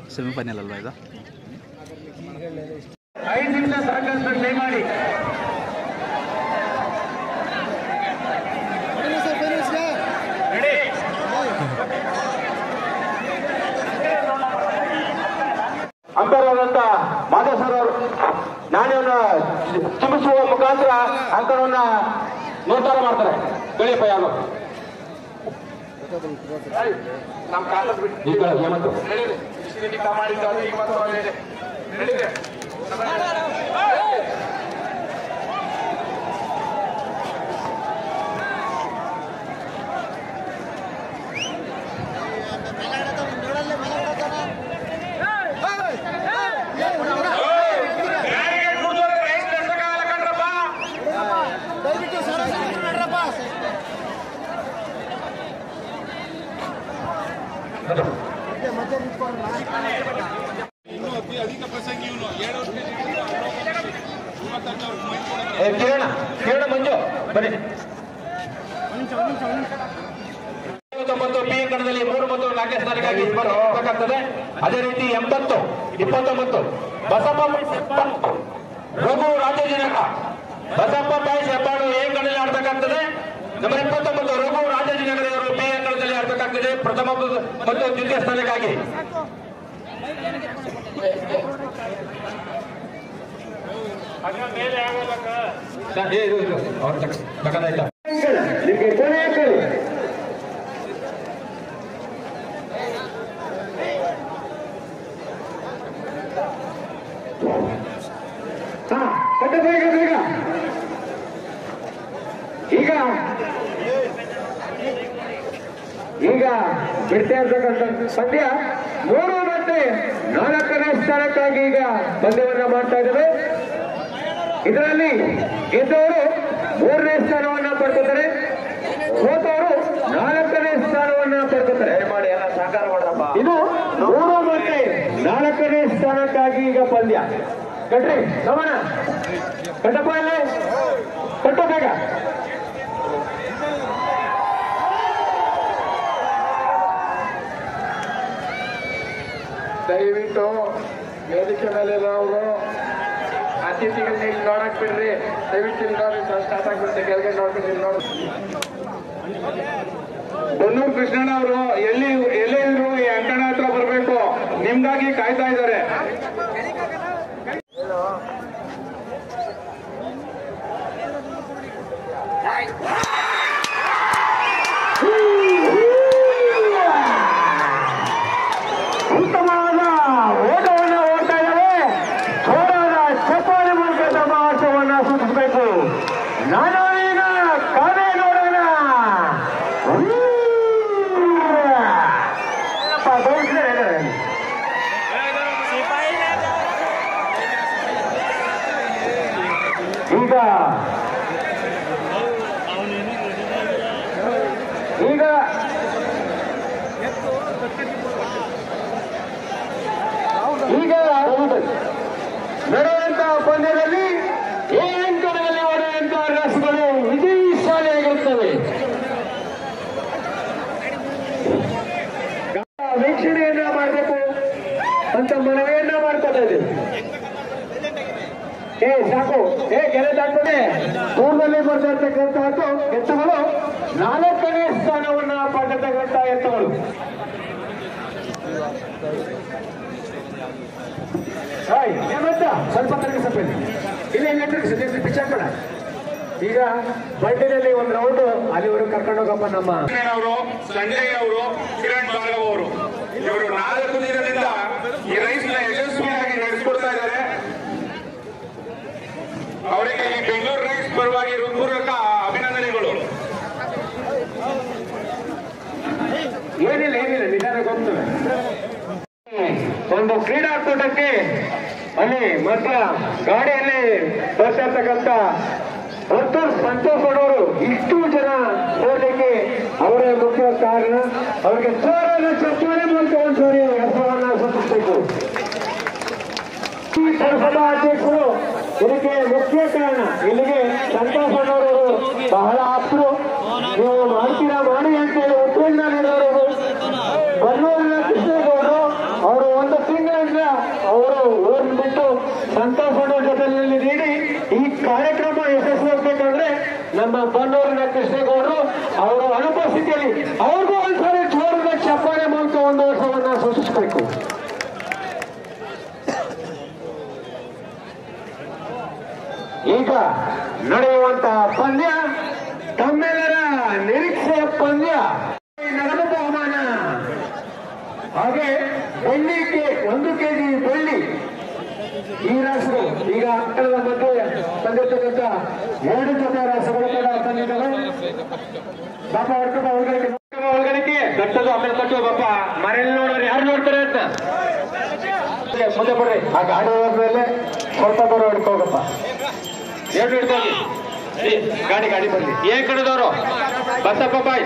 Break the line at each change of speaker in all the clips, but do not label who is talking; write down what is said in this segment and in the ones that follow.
Semifinal ಅಲ್ವಾ ಇದು
ಐದು ನಿಮಿಷ ಸಾಕಷ್ಟು ದಯಮಾಡಿ ಅಂತರವಾದಂತ ಮಾಧವ್ ಸರ್ ಅವರು ನಾಣ್ಯವನ್ನ ಚಿಮಿಸುವ ಮುಖಾಂತರ ಅಂಕಣವನ್ನ ನಿರ್ಧಾರ ಮಾಡ್ತಾರೆ ಬೆಳೆಯಪ್ಪ ಯಾರು ನಮ್ಮ ಕಾಲದ ಬಿಟ್ಟು ಈ ಕಡೆ ಹೇಮಂತ್ ಮಾಡಿದ್ದಾರೆ ಇವತ್ತು ಹೇಳಿದೆ ಏ, ಕಿರಣ ಕಿರಣ ಮಂಜು ಬನ್ನಿ ತೊಂಬತ್ತು ಪಿ ಕಣದಲ್ಲಿ ಮೂರು ಮತ್ತು ನಾಲ್ಕನೇ ಸ್ಥಾನಕ್ಕಾಗಿ ಸ್ಪರ್ಧಿಸಬೇಕಾಗ್ತದೆ ಅದೇ ರೀತಿ ಎಂಬತ್ತು ಇಪ್ಪತ್ತೊಂಬತ್ತು ಬಸಪ್ಪ ರಘು ರಾಜಜನಕ ಬಸಪ್ಪ ಬಾಯಿ ಹೆಬ್ಬಾಳು ಎ ಕಣದಲ್ಲಿ ಆಡ್ಬೇಕಾಗ್ತದೆ ನಂಬರ್ ಇಪ್ಪತ್ತೊಂಬತ್ತು ರಘು ರಾಜಜನಕರವರು ಬಿ ಅಂಕಣದಲ್ಲಿ ಆಡ್ಬೇಕಾಗ್ತದೆ ಪ್ರಥಮ ಮತ್ತು ದ್ವಿತೀಯ ಸ್ಥಾನಕ್ಕಾಗಿ ಏ, ಇದು, ಇದು, ಅವ್ರ ತಕ್ಕ- ತಕ್ಕದಾಯ್ತಾ? ನಿಮ್ಗೆ ಕೊನೆಯ ಕಡೆ ಹಾ ಕಟ್ಟ ಬೇಗ ಬೇಗ ಈಗ ಈಗ ಬಿಡ್ತಾ ಇರ್ತಕ್ಕಂಥ ಪಂದ್ಯ ಮೂರು ಮತ್ತೆ ನಾಲ್ಕನೇ ಸ್ಥಾನಕ್ಕಾಗಿ ಈಗ ಪಂದ್ಯವನ್ನ ಮಾಡ್ತಾ ಇದ್ದೇವೆ ಇದರಲ್ಲಿ ಗೆದ್ದವರು ಮೂರನೇ ಸ್ಥಾನವನ್ನ ಪಡ್ಕೋತಾರೆ ಸೋತವರು ನಾಲ್ಕನೇ ಸ್ಥಾನವನ್ನ ಪಡ್ಕೋತಾರೆ ಮಾಡಿ ಎಲ್ಲ ಸಹಕಾರ ಮಾಡ್ರಪ್ಪ ಇದು ಮೂರು ಮತ್ತೆ ನಾಲ್ಕನೇ ಸ್ಥಾನಕ್ಕಾಗಿ ಈಗ ಪಂದ್ಯ ಕಟ್ರಿ ಗಮನ ಕಟ್ಟಪ್ಪ ಇಲ್ಲಿ ಕಟ್ಟು ಬೇಗ
ದಯವಿಟ್ಟು ವೇದಿಕೆ ಮೇಲೆ ಅವರು ಅತಿಥಿಗಳನ್ನ ಇಲ್ಲಿ ನೋಡಕ್ ಬಿಡ್ರಿ ದಯವಿಟ್ಟು ಇಲ್ಲಿ ನೋಡಿ ಸ್ಟಾರ್ಟ್ ಆಗ್ಬಿಡುತ್ತೆ ಕೆಳಗೆ ನೋಡ್ಬಿಟ್ಟು ಇಲ್ಲಿ ನೋಡಿ
ಬನ್ನೂರು ಕೃಷ್ಣಣ್ಣ ಅವರು ಎಲ್ಲಿ ಎಲ್ಲೇ ಇದ್ರು ಈ ಅಂಕಣ ಹತ್ರ ಬರಬೇಕು ನಿಮ್ಗಾಗಿ ಕಾಯ್ತಾ ಇದ್ದಾರೆ
ಉತ್ತಮವಾದ ಓಟವನ್ನು ಓಡ್ತಾ ಇದ್ದಾವೆ ಜೋರಾದ ಚಪ್ಪಾಳೆ ಮೂಲಕ ತಮ್ಮ ಆಟವನ್ನ ಸೂಚಿಸಬೇಕು ನಾನು ಈಗ ಕಾವೇ ನೋಡೋಣ ಏನಪ್ಪ, ಬಯಸಿದ್ರೆ ಹೇಳಿದ್ರೆ. ಈಗ ಈಗ ಈಗ ನಡೆಯುವಂತಹ ಪಂದ್ಯದಲ್ಲಿ ಈ ಅಂಕಣದಲ್ಲಿ ಓಡುವಂತಹ ರಸ್ಗಳು ವಿಜಯಶಾಲಿಯಾಗಿರುತ್ತವೆ ವೀಕ್ಷಣೆಯನ್ನ ಮಾಡಬೇಕು ಅಂತ ಮನವಿಯನ್ನ ಮಾಡ್ಕೊತಾ ಇದ್ದೀವಿ ಏ ಸಾಕು ಏ ಕೆರೆ ದಾಟ್ಕೊಂಡೆ ದೂರದಲ್ಲಿ ಬರ್ತಾ ಇರ್ತಕ್ಕಂತಹದ್ದು ಎತ್ತುಗಳು ನಾಲ್ಕನೇ ಸ್ಥಾನವನ್ನ ಪಡೆತಕ್ಕಂಥ ಎತ್ತುಗಳು ಹಾಯ್ ಏಮಂತ ಸ್ವಲ್ಪ ತಿರುಗಿಸಪ್ಪ ಇಲ್ಲಿ ಇಲ್ಲಿ ಹೆಂಗೆ ತಿರುಗಿಸಿ ಪಿಚ್ ಹಾಕೋಣ ಈಗ ಬಂಡಿನಲ್ಲಿ ಒಂದು ರೌಂಡ್ ಅಲ್ಲಿವರೆಗೂ ಕರ್ಕೊಂಡು ಹೋಗಪ್ಪ ನಮ್ಮ
ಅವರು ಸಂಜಯ್ ಅವರು ಕಿರಣ್ ಭಾರ್ಗವ್ ಅವರು ಇವರು ನಾಲ್ಕು ದಿನದಿಂದ ಈ ರೈಸ್ ನ ಯಶಸ್ವಿಯಾಗಿ ನಡೆಸಿಕೊಡ್ತಾ ಇದ್ದಾರೆ ಅವರಿಗೆ ಈ ಬೆಂಗಳೂರು ರೈಸ್ ಪರವಾಗಿ ಹೃತ್ಪೂರ್ವಕ ಅಭಿನಂದನೆಗಳು
ಏನಿಲ್ಲ ಏನಿಲ್ಲ ನಿಧಾನಕ್ಕೆ ಹೋಗ್ತವೆ ಒಂದು ಕ್ರೀಡಾಕೂಟಕ್ಕೆ ಅಲ್ಲಿ ಮಾತ್ರ ಗಾಡಿಯಲ್ಲಿ ಬರ್ತಾ ಇರ್ತಕ್ಕಂಥ ವರ್ತೂರ್ ಸಂತೋಷ್ ಅವರು ಇಷ್ಟು ಜನ ಹೋಗ್ಲಿಕ್ಕೆ ಅವರೇ ಮುಖ್ಯ ಕಾರಣ ಅವರಿಗೆ ಜೋರಾದ ಚಪ್ಪಾಳೆ ಮೂಲಕ ಒಂದು ಸಾರಿ ಹೆಸರನ್ನ ಸೂಚಿಸಬೇಕು ಈ ಪುರಸಭಾ ಅಧ್ಯಕ್ಷರು ಇದಕ್ಕೆ ಮುಖ್ಯ ಕಾರಣ ಇಲ್ಲಿಗೆ ಸಂತೋಷ್ ಅಣ್ಣವರು ಬಹಳ ಆಪ್ತರು ನೀವು ಮಾಡ್ತೀರಾ ಮಾಡಿ ಅಂತೇಳಿ ಉತ್ತೇಜನ ನೀಡೋರು ಬನ್ನೂರಿನ ಕೃಷ್ಣೇಗೌಡರು ಅವರು ಒಂದು ತಿಂಗಳು ಸೂಚಿಸಬೇಕು ಈಗ ನಡೆಯುವಂತಹ ಪಂದ್ಯ ತಮ್ಮೆಲ್ಲರ ನಿರೀಕ್ಷೆಯ ಪಂದ್ಯ ಈ ನಗದು ಬಹುಮಾನ ಹಾಗೆ ಬೆಳ್ಳಿಗೆ ಒಂದು ಕೆಜಿ ಬೆಳ್ಳಿ ಈ ರಾಸುಗಳು ಈಗ ಅಂಕಣದ ಮಧ್ಯೆ ತಂದಿರ್ತಕ್ಕಂಥ ಎರಡು ಜೊತೆ ರಾಸುಗಳು ಕೂಡ ತಂದಿದ್ದಾವೆ ಪಾಪ ಹೊಡ್ಕೊಂಡು ಒಳಗಡೆ ಒಳಗಡೆಗೆ ಕಟ್ಟೋದು ಆಮೇಲೆ ಕಟ್ಟುವ ಪಾಪ ಮನೆಯಲ್ಲಿ ನೋಡೋರು ಯಾರು ನೋಡ್ತಾರೆ ಅಂತ ಮುಂದೆ ಬರ್ರಿ ಆ ಗಾಡಿ ಹೋದ್ಮೇಲೆ ಸ್ವಲ್ಪ ದೂರ ಹಿಡ್ಕೋಗಪ್ಪ ಎರಡು ಹಿಡ್ಕೋಗಿ ಏ, ಗಾಡಿ ಗಾಡಿ ಬರ್ಲಿ ಏನ್ ಕಡೆದವರು ಬಸಪ್ಪ ಬಾಯ್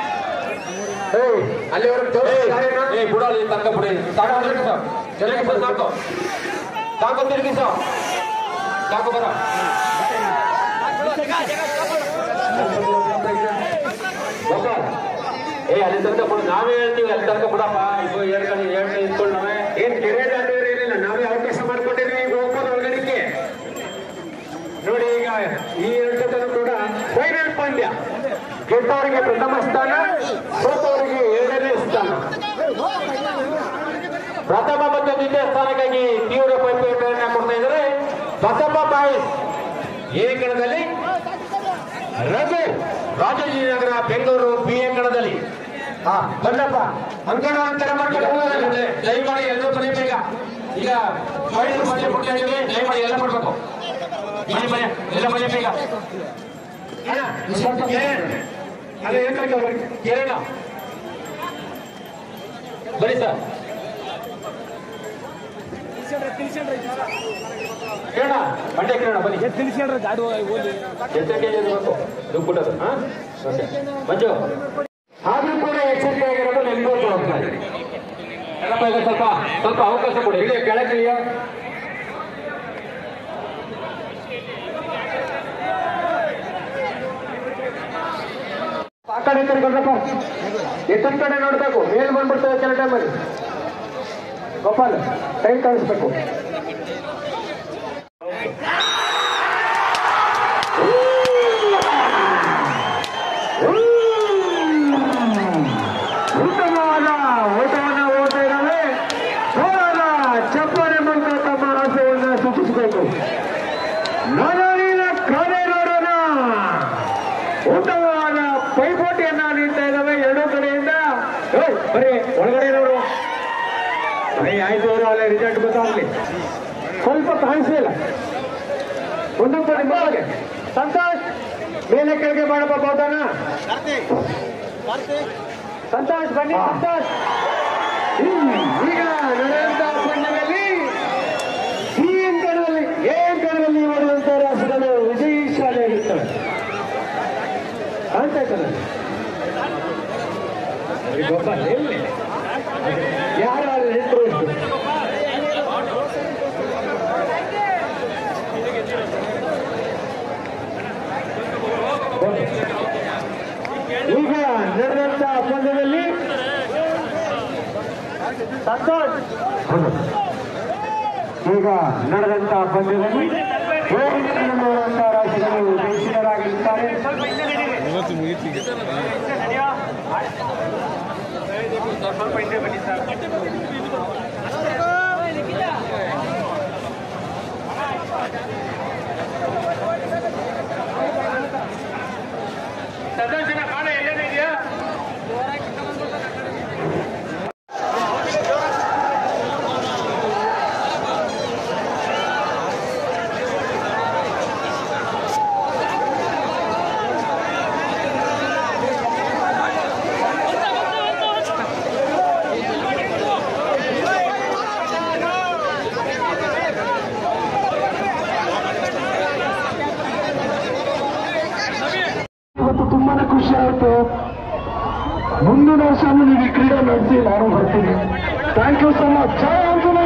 ಅಲ್ಲಿವರೆಗೂ
ಏ ಬಿಡೋಲ್ಲ ತನಕ ಬಿಡಿ ಸಾಕು ತಿರುಗಿಸೋ ತಿರುಗಿಸೋ ಸಾಕು ಸಾಕು ತಿರುಗಿಸೋ ಸಾಕು ಬರ ಏ ಅಲ್ಲಿ ತನಕ ಬಿಡು ನಾವೇ ಹೇಳ್ತೀವಿ ಅಲ್ಲಿ ತನಕ ಬಿಡಪ್ಪ ಇದು ಎರಡು ಕಡೆ ಎರಡು ಕಡೆ ಇಟ್ಕೊಂಡು ನಾವೇ
ಏನ್ ಕೆರೆ ದಾಟೋರು ಏನಿಲ್ಲ ನಾವೇ ಅವಕಾಶ ಮಾಡ್ಕೊಂಡಿದ್ವಿ ಈಗ ಹೋಗ್ಬೋದು ಒಳಗಡೆಗೆ ನೋಡಿ ಈಗ ಈ ಎರಡು ಜನ ಕೂಡ ಫೈನಲ್ ಪಂದ್ಯ ಗೆದ್ದವರಿಗೆ ಪ್ರಥಮ ಸ್ಥಾನ ಸೋತವರಿಗೆ ಎರಡನೇ ಸ್ಥಾನ
ಪ್ರಥಮ ಮತ್ತು ದ್ವಿತೀಯ ಸ್ಥಾನಕ್ಕಾಗಿ ತೀವ್ರ ಪೈಪೋಟಿಯನ್ನ ಕೊಡ್ತಾ ಇದ್ದಾರೆ ಬಸಪ್ಪ ಬಾಯ್ಸ್ ಎ ಕಣದಲ್ಲಿ ರಘು ರಾಜಾಜಿನಗರ ಬೆಂಗಳೂರು ಬಿ ಎ ಕಣದಲ್ಲಿ
ಹಾ ಬಂದಪ್ಪ ಅಂಕಣ ಅಂತರ ಮಾಡ್ಕೊಂಡು
ದಯಮಾಡಿ ಎಲ್ಲರೂ ಬನ್ನಿ ಬೇಗ ಈಗ ಫೈನಲ್ ಪಂದ್ಯ ಕೊಡ್ತಾ ಇದ್ದೀವಿ ದಯಮಾಡಿ ಎಲ್ಲ ಮಾಡ್ಬೇಕು ಬನ್ನಿ ಬನ್ನಿ ಎಲ್ಲ ಬನ್ನಿ ಬೇಗ
ಸ್ವಲ್ಪ ಅಲ್ಲ ಏಕೈಕ
ಕಿರಣ ಬನ್ನಿ ಸರ್ ಕಿರಣ ಮಂಡ್ಯ ಕಿರಣ ಬನ್ನಿ
ತಿಳಿಸ್ಕೊಂಡ್ರೆ ಗಾಡಿ ಹೋಗಿ
ಎಷ್ಟು ಕೆಜಿ ಬೇಕು ದುಡ್ಡು ಕೊಟ್ಟದು ಹಾ ಓಕೆ ಮಂಜು
ಆದ್ರೂ ಕೂಡ ಎಚ್ಚರಿಕೆಯಾಗಿರೋದು ನಿಮ್ಗೂ ಜವಾಬ್ದಾರಿ
ಎಲ್ಲಪ್ಪ ಈಗ ಸ್ವಲ್ಪ ಸ್ವಲ್ಪ ಅವಕಾಶ ಕೊಡಿ
ಇಳಿಯ ಕೆಳಗಿಳಿಯ ಆ ಕಡೆ ಈ ಕಡೆ ಕೊಡ್ರಪ್ಪ ಎತ್ತನ ಕಡೆ ನೋಡ್ಬೇಕು ಮೇಲ್ ಬಂದ್ಬಿಡ್ತೇವೆ ಕೆಲ ಟೈಮಲ್ಲಿ ಗೋಪಾಲ್ ಕೈ ಕಳಿಸ್ಬೇಕು ಉತ್ತಮವಾದ ಓಟವನ್ನು ಓಡ್ತಾ ಇದ್ದಾವೆ ಜೋರಾದ ಚಪ್ಪಾಳೆ ಮೂಲಕ ತಮ್ಮ ಆಸೆಯನ್ನು ಸೂಚಿಸಬೇಕು ನಾನಾನಿನ ಕಾದೆ ನೋಡೋಣ ಉತ್ತಮವಾದ ಪೈಪೋಟಿಯನ್ನ ನೀಡ್ತಾ ಇದ್ದಾವೆ ಎರಡೂ ಕಡೆಯಿಂದ ಏಯ್, ಬರೀ ಒಳಗಡೆ ನೋಡು ಬರೀ ಆಯ್ತು ಅವರು ಅಲ್ಲೇ ರಿಸಲ್ಟ್ ಗೊತ್ತಾಗ್ಲಿ ಸ್ವಲ್ಪ ಕಾಣಿಸಲಿಲ್ಲ ಮುಂದಕ್ಕೆ ಬನ್ನಿ ಒಳಗೆ ಸಂತೋಷ್ ಮೇಲೆ ಕೆಳಗೆ ಮಾಡಪ್ಪ ಬೋಧನ ಸಂತೋಷ್ ಬನ್ನಿ ಸಂತೋಷ್ ಹ್ಮ್, ಈಗ ನಡೆಯುವಂತಹ ಪಂದ್ಯದಲ್ಲಿ ಈ ಅಂಕಣದಲ್ಲಿ ಎ ಅಂಕಣದಲ್ಲಿ ಮಾಡುವಂತಹ ರಾಸುಗಳು ವಿಜಯಶಾಲಿಯಾಗಿರ್ತವೆ ಕಾಣ್ತಾ ಇರ್ತದೆ ಈ ಗೋಪಾಲ್ ಎಲ್ಲಿ ಯಾರು ಹೆಸರು ಎಷ್ಟು ಈಗ ನಡೆದಂತ ಪಂದ್ಯದಲ್ಲಿ ಸಂತೋಷ್ ಈಗ ನಡೆದಂತ ಪಂದ್ಯದಲ್ಲಿ ನೋಡುವಂತ ರಾಶಿಗಳು ಜಯಿಸಿದರಾಗಿರುತ್ತಾರೆ
ಇವತ್ತು ಮುಗಿತಿ
ಇವತ್ತು ತುಂಬಾನೇ ಖುಷಿ ಆಯ್ತು ಮುಂದಿನ ವರ್ಷ ನೀವು ಈ ಕ್ರೀಡೆ ನಡೆಸಿ ನಾನು ಬರ್ತೀನಿ thank you so much Jaya Anjana